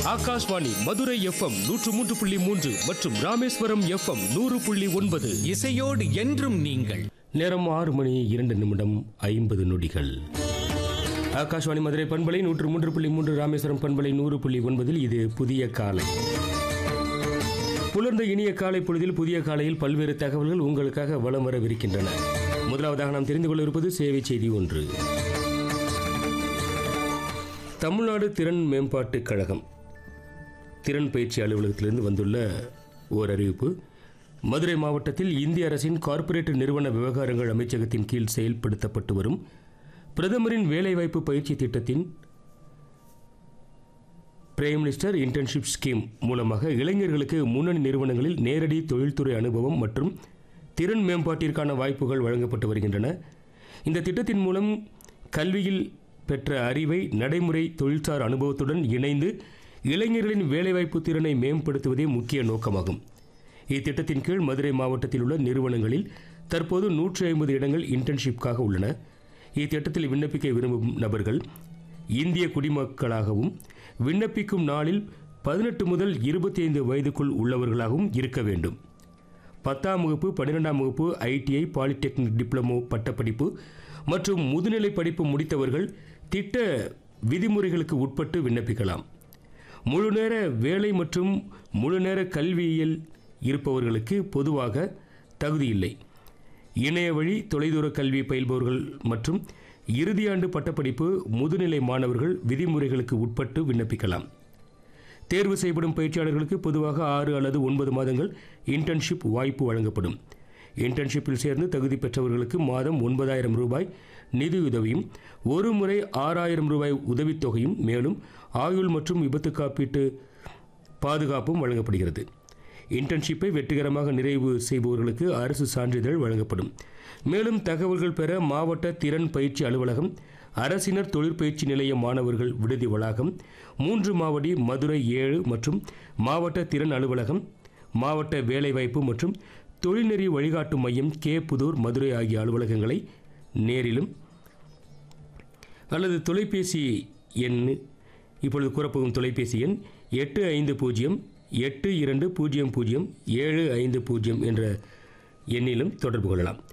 Akashvani Madurai FM நூற்று மூன்று புள்ளி மூன்று மற்றும் ராமேஸ்வரம் எஃப்எம் நூறு புள்ளி ஒன்பது இசையோடு என்றும் நீங்கள் நேரம் ஆறு மணி இரண்டு நிமிடம் ஐம்பது நொடிகள் ஆகாஷ்வாணி மதுரை பண்பலை நூற்று மூன்று புள்ளி மூன்று ராமேஸ்வரம் பண்பலை நூறு புள்ளி ஒன்பதில் இது புதிய காலை புலர்ந்த இனிய காலை பொழுதில் புதிய காலையில் பல்வேறு தகவல்கள் உங்களுக்காக வலம் வரவிருக்கின்றன முதலாவதாக நாம் தெரிந்து கொள்ள இருப்பது சேவை செய்தி ஒன்று தமிழ்நாடு திறன் மேம்பாட்டுக் கழகம் திறன் பயிற்சி அலுவலகத்திலிருந்து வந்துள்ள ஓர் அறிவிப்பு மதுரை மாவட்டத்தில் இந்திய அரசின் கார்ப்பரேட் நிறுவன விவகாரங்கள் அமைச்சகத்தின் கீழ் செயல்படுத்தப்பட்டு வரும் பிரதமரின் வேலைவாய்ப்பு பயிற்சி திட்டத்தின் பிரைம் மினிஸ்டர் இன்டர்ன்ஷிப் ஸ்கீம் மூலமாக இளைஞர்களுக்கு முன்னணி நிறுவனங்களில் நேரடி தொழில்துறை அனுபவம் மற்றும் திறன் மேம்பாட்டிற்கான வாய்ப்புகள் வழங்கப்பட்டு வருகின்றன இந்த திட்டத்தின் மூலம் கல்வியில் பெற்ற அறிவை நடைமுறை தொழில்சார் அனுபவத்துடன் இணைந்து இளைஞர்களின் வேலைவாய்ப்பு திறனை மேம்படுத்துவதே முக்கிய நோக்கமாகும் இத்திட்டத்தின் கீழ் மதுரை மாவட்டத்தில் உள்ள நிறுவனங்களில் தற்போது நூற்றி ஐம்பது இடங்கள் இன்டர்ன்ஷிப்காக உள்ளன இத்திட்டத்தில் விண்ணப்பிக்க விரும்பும் நபர்கள் இந்திய குடிமக்களாகவும் விண்ணப்பிக்கும் நாளில் பதினெட்டு முதல் இருபத்தி ஐந்து வயதுக்குள் உள்ளவர்களாகவும் இருக்க வேண்டும் பத்தாம் வகுப்பு பன்னிரெண்டாம் வகுப்பு ஐடிஐ பாலிடெக்னிக் டிப்ளமோ பட்டப்படிப்பு மற்றும் முதுநிலை படிப்பு முடித்தவர்கள் திட்ட விதிமுறைகளுக்கு உட்பட்டு விண்ணப்பிக்கலாம் முழுநேர வேலை மற்றும் முழுநேர கல்வியியல் இருப்பவர்களுக்கு பொதுவாக தகுதியில்லை இணைய வழி தொலைதூர கல்வி பயில்பவர்கள் மற்றும் இறுதியாண்டு பட்டப்படிப்பு முதுநிலை மாணவர்கள் விதிமுறைகளுக்கு உட்பட்டு விண்ணப்பிக்கலாம் தேர்வு செய்யப்படும் பயிற்சியாளர்களுக்கு பொதுவாக ஆறு அல்லது ஒன்பது மாதங்கள் இன்டர்ன்ஷிப் வாய்ப்பு வழங்கப்படும் இன்டர்ன்ஷிப்பில் சேர்ந்து தகுதி பெற்றவர்களுக்கு மாதம் ஒன்பதாயிரம் ரூபாய் நிதியுதவியும் ஒரு முறை ஆறாயிரம் ரூபாய் உதவித்தொகையும் மேலும் ஆயுள் மற்றும் விபத்து காப்பீட்டு பாதுகாப்பும் வழங்கப்படுகிறது இன்டர்ன்ஷிப்பை வெற்றிகரமாக நிறைவு செய்பவர்களுக்கு அரசு சான்றிதழ் வழங்கப்படும் மேலும் தகவல்கள் பெற மாவட்ட திறன் பயிற்சி அலுவலகம் அரசினர் தொழிற்பயிற்சி நிலைய மாணவர்கள் விடுதி வளாகம் மூன்று மாவடி மதுரை ஏழு மற்றும் மாவட்ட திறன் அலுவலகம் மாவட்ட வேலைவாய்ப்பு மற்றும் தொழில்நெறி வழிகாட்டு மையம் கே புதூர் மதுரை ஆகிய அலுவலகங்களை நேரிலும் அல்லது தொலைபேசி எண் இப்பொழுது கூறப்போகும் தொலைபேசி எண் எட்டு ஐந்து பூஜ்ஜியம் எட்டு இரண்டு பூஜ்ஜியம் பூஜ்ஜியம் ஏழு ஐந்து பூஜ்ஜியம் என்ற எண்ணிலும் தொடர்பு கொள்ளலாம்